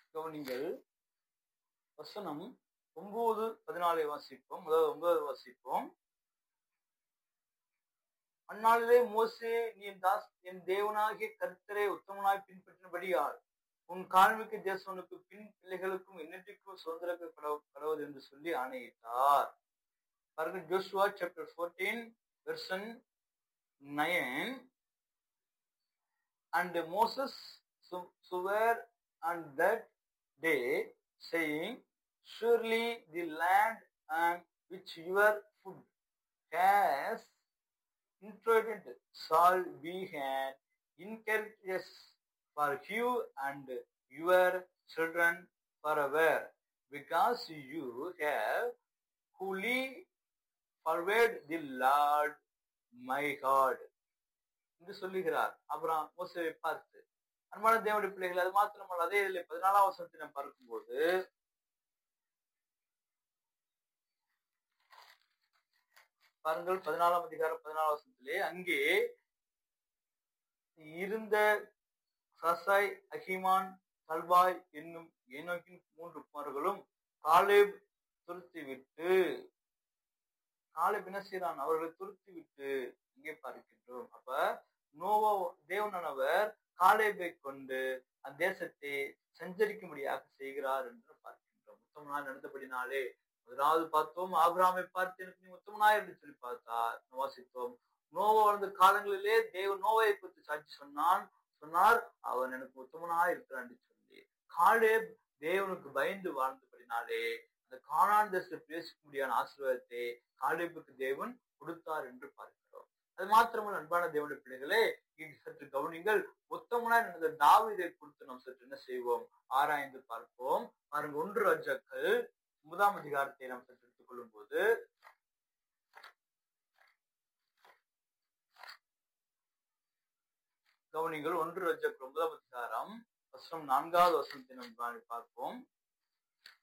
கவனிங்கள் வசனம் ஒன்பது பதினாலை வாசிப்போம் முதல் ஒன்பது வாசிப்போம் அந்நாளிலே மோசே நீ என் தாஸ் என் தேவனாகிய கர்த்தரை உத்தமனாய் பின்பற்றினபடியால் உன் கால்மிக்க தேசனுக்கு பின் பிள்ளைகளுக்கும் என்னென்றைக்கும் சுதந்திர கடவுது என்று சொல்லி ஆணையிட்டார் பாருங்கள் Joshua chapter fourteen verse nine and Moses swore and that day saying surely the land and which your food has intruded shall be an inheritance for you and your children forever, because you have wholly followed the Lord my God. என்று சொல்லுகிறார் அப்புறம் மோசவை பார்த்து அன்பான தேவனுடைய பிள்ளைகள் அது மாத்திரமல்ல அதே இதில் பதினாலாம் வருஷத்தை நாம் பார்க்கும்போது பாருங்கள் பதினாலாம் அதிகாரம் பதினாலாம் வருஷத்திலே அங்கே இருந்த சசாய் அஹிமான் கல்வாய் என்னும் ஏனோக்கின் மூன்று குமார்களும் காலேப் துருத்தி விட்டு காலேப் என்ன செய்யறான் அவர்களை துருத்தி விட்டு இங்கே பார்க்கின்றோம் அப்ப நோவா தேவனானவர் காலேபை கொண்டு அந்த தேசத்தை சஞ்சரிக்கும்படியாக செய்கிறார் என்று பார்க்கின்றோம் உத்தமனாய் நடந்தபடினாலே முதலாவது பார்த்தோம் ஆபிராமை பார்த்து எனக்கு நீ உத்தமனாய் என்று சொல்லி பார்த்தார் வாசித்தோம் நோவா வாழ்ந்த காலங்களிலே தேவ நோவை குறித்து சாட்சி சொன்னான் சொன்னார் அவன் எனக்கு உத்தமனாய் இருக்கிறான் என்று சொல்லி காலேப் தேவனுக்கு பயந்து வாழ்ந்தபடினாலே அந்த காணான் தேசத்தில் பேசிக்க முடியாத ஆசீர்வாதத்தை காலேபுக்கு தேவன் கொடுத்தார் என்று பார்க்கிறோம் அது மாத்திரமல்ல அன்பான தேவனுடைய பிள்ளைகளே சற்று கவனிங்கள் உத்தமனாய் நடந்த தாவிதை குறித்து நாம் சற்று என்ன செய்வோம் ஆராய்ந்து பார்ப்போம் பாருங்க ஒன்று ராஜாக்கள் முதலாம் அதிகாரத்தை நாம் சற்று எடுத்துக் கொள்ளும் போது கவனிங்கள் ஒன்று ராஜாக்கள் ஒன்பதாம் அதிகாரம் வசனம் நான்காவது வசனத்தை நாம் பார்ப்போம்